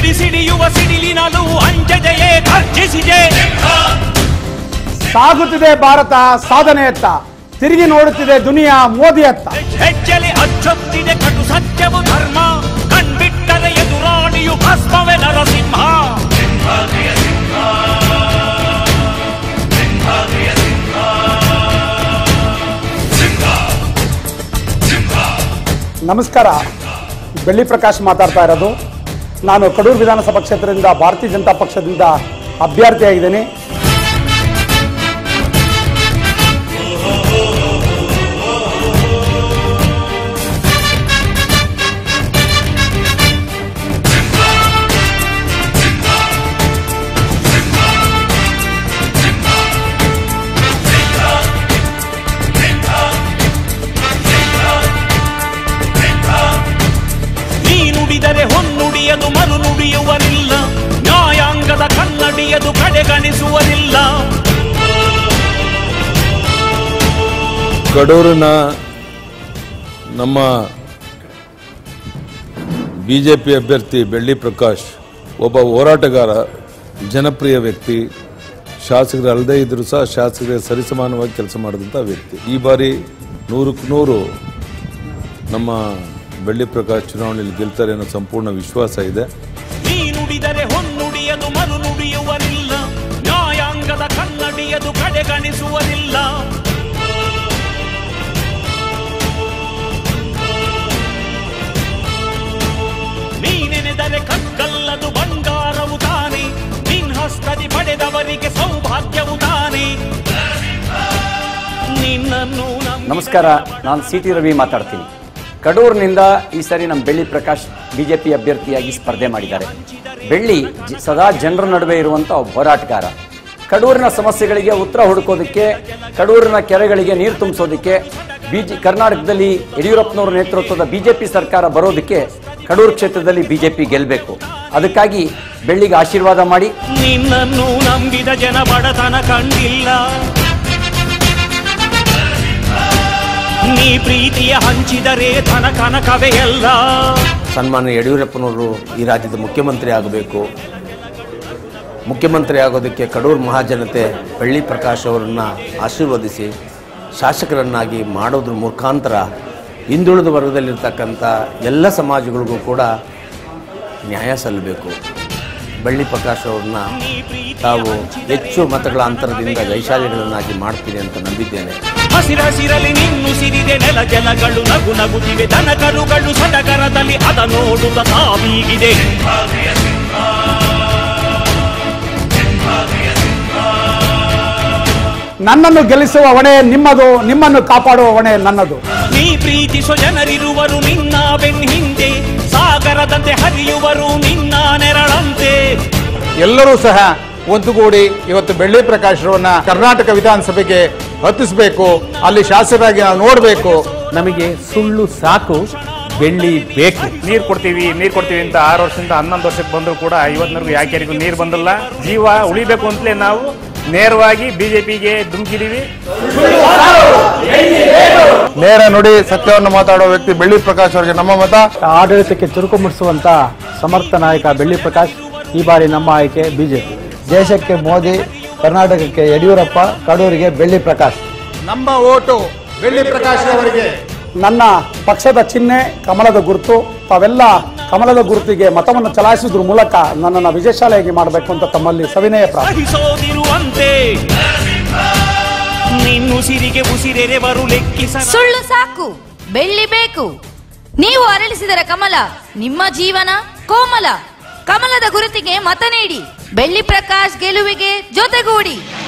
ಸಿಡಿ ಸಿಡಿಯುವ ಸಿಡಿಲಿನಲು ಅಂಜದೆಯೇ ಗರ್ಜಿಸಿದೆ ಸಾಗುತ್ತಿದೆ ಭಾರತ ಸಾಧನೆಯತ್ತ ತಿರುಗಿ ನೋಡುತ್ತಿದೆ ದುನಿಯಾ ಮೋದಿಯತ್ತ ಹೆಜ್ಜೆಲಿ ಅಚ್ಚೊತ್ತಿದೆ ಕಟು ಸತ್ಯವು ಧರ್ಮ ಕಣ್ಬಿಟ್ಟರೆ ಎದುರಾಳಿಯು ಭಸ್ಮವೇ ನರಸಿಂಹ ನಮಸ್ಕಾರ ಬೆಳ್ಳಿ ಪ್ರಕಾಶ್ ಮಾತಾಡ್ತಾ ಇರೋದು ನಾನು ಕಡೂರು ವಿಧಾನಸಭಾ ಕ್ಷೇತ್ರದಿಂದ ಭಾರತೀಯ ಜನತಾ ಪಕ್ಷದಿಂದ ಅಭ್ಯರ್ಥಿಯಾಗಿದ್ದೀನಿ ನೀ ನುಡಿದರೆ ಹೊನ್ನುಡಿಯದು ಮರು ನುಡಿಯುವರಿಲ್ಲ ನ್ಯಾಯಾಂಗದ ಕನ್ನಡಿಯದು ಕಡೆಗಣಿಸುವರಿಲ್ಲ ಕಡೂರಿನ ನಮ್ಮ ಬಿ ಜೆ ಪಿ ಅಭ್ಯರ್ಥಿ ಬೆಳ್ಳಿ ಪ್ರಕಾಶ್ ಒಬ್ಬ ಹೋರಾಟಗಾರ ಜನಪ್ರಿಯ ವ್ಯಕ್ತಿ ಶಾಸಕರು ಅಲ್ಲದೇ ಇದ್ದರೂ ಸಹ ಶಾಸಕರಿಗೆ ಸರಿಸಮಾನವಾಗಿ ಕೆಲಸ ಮಾಡಿದಂಥ ವ್ಯಕ್ತಿ ಈ ಬಾರಿ ನೂರಕ್ಕೆ ನೂರು ನಮ್ಮ ಬೆಳ್ಳಿ ಪ್ರಕಾಶ್ ಚುನಾವಣೆಯಲ್ಲಿ ಗೆಲ್ತಾರೆ ಅನ್ನೋ ಸಂಪೂರ್ಣ ವಿಶ್ವಾಸ ಇದೆ ನೀ ನುಡಿದರೆ ಹೊನ್ನುಡಿಯದು ಮರು ನುಡಿಯುವರಿಲ್ಲ ನ್ಯಾಯಾಂಗದ ಕನ್ನಡಿಯದು ಕಡೆಗಣಿಸುವರಿಲ್ಲ ನೀನೆನೆದರೆ ಕಗ್ಗಲ್ಲದು ಬಂಗಾರವು ತಾನೆ ನಿನ್ ಹಸ್ತದಿ ಪಡೆದವರಿಗೆ ಸೌಭಾಗ್ಯವು ತಾನೆ ನಿನ್ನನ್ನು ನಂಬಿ- ನಮಸ್ಕಾರ ನಾನು ಸಿ ಟಿ ರವಿ ಮಾತಾಡ್ತೀನಿ ಕಡೂರಿನಿಂದ ಈ ಸರಿ ನಮ್ಮ ಬೆಳ್ಳಿ ಪ್ರಕಾಶ್ ಬಿಜೆಪಿ ಅಭ್ಯರ್ಥಿಯಾಗಿ ಸ್ಪರ್ಧೆ ಮಾಡಿದ್ದಾರೆ ಬೆಳ್ಳಿ ಜ- ಸದಾ ಜನರ ನಡುವೆ ಇರುವಂಥ ಒಬ್ಬ ಹೋರಾಟಗಾರ ಕಡೂರಿನ ಸಮಸ್ಯೆಗಳಿಗೆ ಉತ್ತರ ಹುಡುಕೋದಕ್ಕೆ ಕಡೂರಿನ ಕೆರೆಗಳಿಗೆ ನೀರು ತುಂಬಿಸೋದಕ್ಕೆ ಬಿಜೆ ಕರ್ನಾಟಕದಲ್ಲಿ ಯಡಿಯೂರಪ್ಪನವರ ನೇತೃತ್ವದ ಬಿಜೆಪಿ ಸರ್ಕಾರ ಬರೋದಕ್ಕೆ ಕಡೂರು ಕ್ಷೇತ್ರದಲ್ಲಿ ಬಿಜೆಪಿ ಗೆಲ್ಲಬೇಕು ಅದಕ್ಕಾಗಿ ಬೆಳ್ಳಿಗೆ ಆಶೀರ್ವಾದ ಮಾಡಿ ನಿನ್ನನ್ನು ನಂಬಿದ ಜನ ಬಡತನ ಕಂಡಿಲ್ಲ ನೀ ಪ್ರೀತಿಯ ಹಂಚಿದರೆ ಧನ ಕನಕವೇ ಎಲ್ಲ ಸನ್ಮಾನ್ಯ ಯಡಿಯೂರಪ್ಪನವರು ಈ ರಾಜ್ಯದ ಮುಖ್ಯಮಂತ್ರಿ ಆಗಬೇಕು ಮುಖ್ಯಮಂತ್ರಿ ಆಗೋದಕ್ಕೆ ಕಡೂರು ಮಹಾಜನತೆ ಬೆಳ್ಳಿ ಪ್ರಕಾಶ್ ಅವರನ್ನು ಆಶೀರ್ವದಿಸಿ ಶಾಸಕರನ್ನಾಗಿ ಮಾಡೋದ್ರ ಮುಖಾಂತರ ಹಿಂದುಳಿದ ವರ್ಗದಲ್ಲಿರ್ತಕ್ಕಂಥ ಎಲ್ಲ ಸಮಾಜಗಳಿಗೂ ಕೂಡ ನ್ಯಾಯ ಸಲ್ಲಬೇಕು ಬೆಳ್ಳಿ ಪ್ರಕಾಶ್ ಅವ್ರನ್ನ ತಾವು ಹೆಚ್ಚು ಮತಗಳ ಅಂತರದಿಂದ ಜೈಶಾಲಿಗಳನ್ನಾಗಿ ಮಾಡ್ತೀನಿ ಅಂತ ನಂಬಿದ್ದೇನೆ ಹಸಿರಸಿರಲಿ ನಿನ್ನು ಸಿರಿದೆ ನೆಲ ಜಲಗಳು ನಗು ನಗುತ್ತಿವೆ ದನ ಕರುಗಳು ಸಡಗರದಲ್ಲಿ ಅದ ನೋಡುತ್ತ ತಾವೀಗಿದೆ ನನ್ನನ್ನು ಗೆಲ್ಲಿಸುವ ಹೊಣೆ ನಿಮ್ಮದು ನಿಮ್ಮನ್ನು ಕಾಪಾಡುವ ಹೊಣೆ ನನ್ನದು ನೀ ಪ್ರೀತಿಸೋ ಜನರಿರುವರು ನಿನ್ನ ಬೆನ್ ಹಿಂದೆ ಸಾಗರದಂತೆ ಹರಿಯುವರು ನಿನ್ನ ನೆರಳಂತೆ ಎಲ್ಲರೂ ಸಹ ಒಂದುಗೂಡಿ ಇವತ್ತು ಬೆಳ್ಳಿ ಪ್ರಕಾಶ್ರವನ್ನ ಕರ್ನಾಟಕ ವಿಧಾನಸಭೆಗೆ ಹತ್ತಿಸಬೇಕು ಅಲ್ಲಿ ಶಾಸಕರಾಗಿ ನಾವು ನೋಡಬೇಕು ನಮಗೆ ಸುಳ್ಳು ಸಾಕು ಬೆಳ್ಳಿ ಬೇಕು ನೀರು ಕೊಡ್ತೀವಿ ನೀರು ಕೊಡ್ತೀವಿ ಅಂತ ಆರು ವರ್ಷದಿಂದ ಹನ್ನೊಂದು ವರ್ಷಕ್ಕೆ ಬಂದರೂ ಕೂಡ ಇವತ್ತಿನವರೆಗೂ ಯಾಕೆರಿಗೂ ನೀರು ಬಂದಿಲ್ಲ ಜೀವ ಉಳಿಬೇಕು ಅಂತಲೇ ನಾವು ನೇರವಾಗಿ ಬಿಜೆಪಿಗೆ ಧುಮುಕಿದೀವಿ ನೇರ ನುಡಿ ಸತ್ಯವನ್ನು ಮಾತಾಡುವ ವ್ಯಕ್ತಿ ಬೆಳ್ಳಿ ಪ್ರಕಾಶ್ ಅವರಿಗೆ ನಮ್ಮ ಮತ ಆಡಳಿತಕ್ಕೆ ಚುರುಕು ಮುಟ್ಟಿಸುವಂತ ಸಮರ್ಥ ನಾಯಕ ಬೆಳ್ಳಿ ಪ್ರಕಾಶ್ ಈ ಬಾರಿ ನಮ್ಮ ಆಯ್ಕೆ ಬಿಜೆಪಿ ದೇಶಕ್ಕೆ ಮೋದಿ ಕರ್ನಾಟಕಕ್ಕೆ ಯಡಿಯೂರಪ್ಪ ಕಡೂರಿಗೆ ಬೆಳ್ಳಿ ಪ್ರಕಾಶ್ ನಮ್ಮ ಓಟು ಬೆಳ್ಳಿ ಪ್ರಕಾಶ್ ಅವರಿಗೆ ನನ್ನ ಪಕ್ಷದ ಚಿಹ್ನೆ ಕಮಲದ ಗುರುತು ತಾವೆಲ್ಲ ಕಮಲದ ಗುರುತಿಗೆ ಮತವನ್ನು ಚಲಾಯಿಸುವುದ್ರ ಮೂಲಕ ನನ್ನನ್ನು ವಿಜಯಶಾಲೆಯಾಗಿ ಮಾಡಬೇಕು ಅಂತ ತಮ್ಮಲ್ಲಿ ಸವಿನಯ ಪ್ರಾರ್ಥನೆ ಸಹಿಸೋದಿರುವಂತೆ ನಿನ್ನುಸಿರಿಗೆ ಉಸಿರೆರೆವರು ಲೆಕ್ಕಿಸ ಸುಳ್ಳು ಸಾಕು ಬೆಳ್ಳಿ ಬೇಕು ನೀವು ಅರಳಿಸಿದರ ಕಮಲ ನಿಮ್ಮ ಜೀವನ ಕೋಮಲ ಕಮಲದ ಗುರುತಿಗೆ ಮತ ನೀಡಿ ಬೆಳ್ಳಿ ಪ್ರಕಾಶ್ ಗೆಲುವಿಗೆ ಜೊತೆಗೂಡಿ